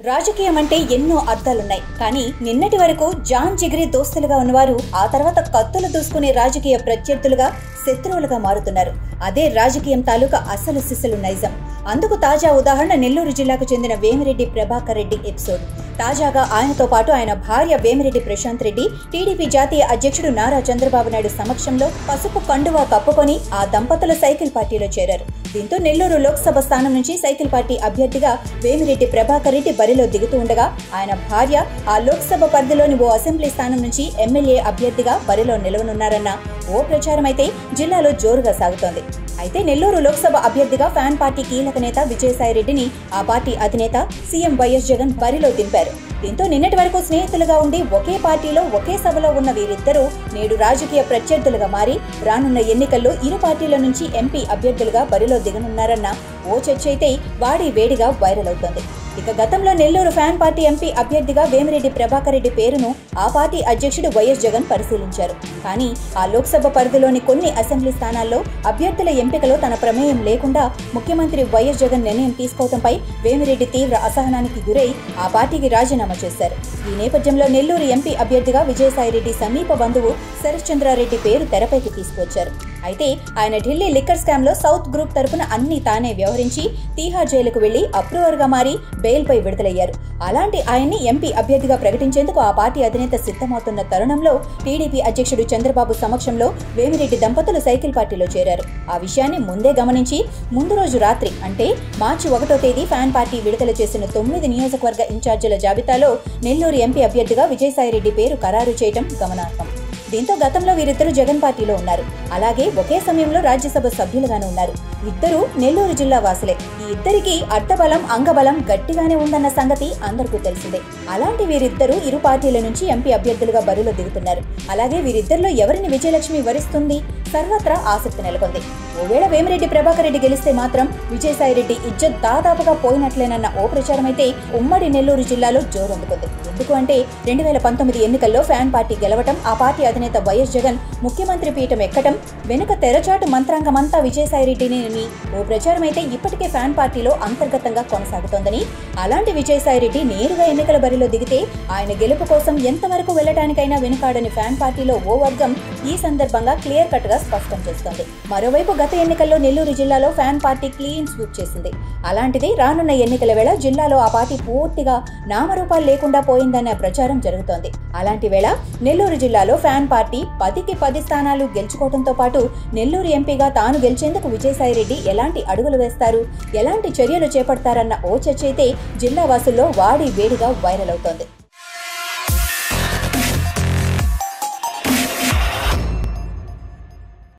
రాజకీయం అంటే ఎన్నో అర్థాలున్నాయి కానీ నిన్నటి వరకు జాన్ జిగిరి దోస్తులుగా ఉన్నవారు ఆ తర్వాత కత్తులు దూసుకునే రాజకీయ ప్రత్యర్థులుగా శత్రువులుగా మారుతున్నారు అదే రాజకీయం తాలూకా అసలు సిసలు నైజం అందుకు తాజా ఉదాహరణ నెల్లూరు జిల్లాకు చెందిన వేమిరెడ్డి ప్రభాకర్ రెడ్డి ఎపిసోడ్ తాజాగా ఆయనతో పాటు ఆయన భార్య వేమిరెడ్డి ప్రశాంత్ రెడ్డి టీడీపీ జాతీయ అధ్యక్షుడు నారా చంద్రబాబు నాయుడు సమక్షంలో పసుపు కండువా కప్పుకొని ఆ దంపతుల సైకిల్ పార్టీలో చేరారు దీంతో నెల్లూరు లోక్సభ స్థానం నుంచి సైకిల్ పార్టీ అభ్యర్థిగా వేమిరెడ్డి ప్రభాకర్ రెడ్డి బరిలో దిగుతూ ఉండగా ఆయన భార్య ఆ లోక్సభ పరిధిలోని ఓ అసెంబ్లీ స్థానం నుంచి ఎమ్మెల్యే అభ్యర్థిగా బరిలో నిలవనున్నారన్న ఓ ప్రచారం అయితే జిల్లాలో జోరుగా సాగుతోంది అయితే నెల్లూరు లోక్సభ అభ్యర్థిగా ఫ్యాన్ పార్టీ కీలక నేత విజయసాయిరెడ్డిని ఆ పార్టీ అధినేత సీఎం వైఎస్ జగన్ బరిలో దింపారు దీంతో నిన్నటి వరకు స్నేహితులుగా ఉండి ఒకే పార్టీలో ఒకే సభలో ఉన్న వీరిద్దరూ నేడు రాజకీయ ప్రత్యర్థులుగా మారి రానున్న ఎన్నికల్లో ఇరు పార్టీల నుంచి ఎంపీ అభ్యర్థులుగా బరిలో దిగనున్నారన్న ఓ చర్చ అయితే వాడి వేడిగా వైరల్ అవుతోంది ఇక గతంలో నెల్లూరు ఫ్యాన్ పార్టీ ఎంపీ అభ్యర్థిగా వేమిరెడ్డి ప్రభాకర్ రెడ్డి పేరును ఆ పార్టీ అధ్యక్షుడు వైఎస్ జగన్ పరిశీలించారు కానీ ఆ లోక్సభ పరిధిలోని కొన్ని అసెంబ్లీ స్థానాల్లో అభ్యర్థుల ఎంపికలో తన ప్రమేయం లేకుండా ముఖ్యమంత్రి వైఎస్ జగన్ నిర్ణయం తీసుకోవడంపై వేమిరెడ్డి తీవ్ర అసహనానికి గురై ఆ పార్టీకి రాజీనామా చేశారు ఈ నేపథ్యంలో నెల్లూరు ఎంపీ అభ్యర్థిగా విజయసాయిరెడ్డి సమీప బంధువు శరశ్చంద్రారెడ్డి పేరు తెరపైకి తీసుకొచ్చారు అయితే ఆయన ఢిల్లీ లిక్కర్ స్కామ్ లో సౌత్ గ్రూప్ తరపున అన్ని తానే వ్యవహరించి తీహార్ జైలుకు వెళ్లి అప్రూవర్ గా మారి బెయిల్పై విడుదలయ్యారు అలాంటి ఆయన్ని ఎంపీ అభ్యర్థిగా ప్రకటించేందుకు ఆ పార్టీ అధినేత సిద్ధమవుతున్న తరుణంలో టీడీపీ అధ్యక్షుడు చంద్రబాబు సమక్షంలో వేమిరెడ్డి దంపతులు సైకిల్ పార్టీలో చేరారు ఆ విషయాన్ని ముందే గమనించి ముందు రోజు రాత్రి అంటే మార్చి ఒకటో తేదీ ఫ్యాన్ పార్టీ విడుదల చేసిన తొమ్మిది నియోజకవర్గ ఇన్ఛార్జీల జాబితాలో నెల్లూరు ఎంపీ అభ్యర్థిగా విజయసాయిరెడ్డి పేరు ఖరారు చేయడం గమనార్హం దీంతో గతంలో వీరిద్దరూ జగన్ పార్టీలో ఉన్నారు అలాగే ఒకే సమయంలో రాజ్యసభ సభ్యులుగానే ఉన్నారు ఇద్దరు నెల్లూరు జిల్లా వాసులే ఈ ఇద్దరికి అర్థబలం అంగబలం గట్టిగానే ఉందన్న సంగతి అందరికీ తెలిసిందే అలాంటి వీరిద్దరూ ఇరు పార్టీల నుంచి ఎంపీ అభ్యర్థులుగా బరిలో దిగుతున్నారు అలాగే వీరిద్దరిలో ఎవరిని విజయలక్ష్మి వరిస్తుంది సర్వత్రా ఆసక్తి నెలకొంది ఓవేళ వేమిరెడ్డి ప్రభాకర్ రెడ్డి గెలిస్తే మాత్రం విజయసాయిరెడ్డి ఇజ్జత్ దాదాపుగా పోయినట్లేనన్న ఓ ప్రచారం అయితే ఉమ్మడి నెల్లూరు జిల్లాలో జోరందుకుంది ఎందుకు అంటే రెండు వేల పంతొమ్మిది ఎన్నికల్లో ఫ్యాన్ పార్టీ గెలవటం ఆ పార్టీ అధినేత వైఎస్ జగన్ ముఖ్యమంత్రి పీఠం ఎక్కటం వెనుక తెరచాటు మంత్రాంగమంతా విజయసాయిరెడ్డిని అని ఓ ప్రచారం అయితే ఇప్పటికే ఫ్యాన్ పార్టీలో అంతర్గతంగా కొనసాగుతోందని అలాంటి విజయసాయిరెడ్డి నేరుగా ఎన్నికల బరిలో దిగితే ఆయన గెలుపు కోసం ఎంతవరకు వెళ్లటానికైనా వెనుకాడని ఫ్యాన్ పార్టీలో ఓ వర్గం ఈ సందర్భంగా క్లియర్ కట్ గా స్పష్టం చేస్తోంది మరోవైపు గత ఎన్నికల్లో నెల్లూరు జిల్లాలో ఫ్యాన్ పార్టీ క్లీన్ స్వీప్ చేసింది అలాంటిది రానున్న ఎన్నికల వేళ జిల్లాలో ఆ పార్టీ పూర్తిగా నామరూపాలు లేకుండా పోయిందన్న ప్రచారం జరుగుతోంది అలాంటి వేళ నెల్లూరు జిల్లాలో ఫ్యాన్ పార్టీ పదికి పది స్థానాలు గెలుచుకోవడంతో పాటు నెల్లూరు ఎంపీగా తాను గెలిచేందుకు విజయసాయిరెడ్డి ఎలాంటి అడుగులు వేస్తారు ఎలాంటి చర్యలు చేపడతారన్న ఓ చర్చ అయితే జిల్లా వాసుల్లో వాడి వేడిగా వైరల్ అవుతోంది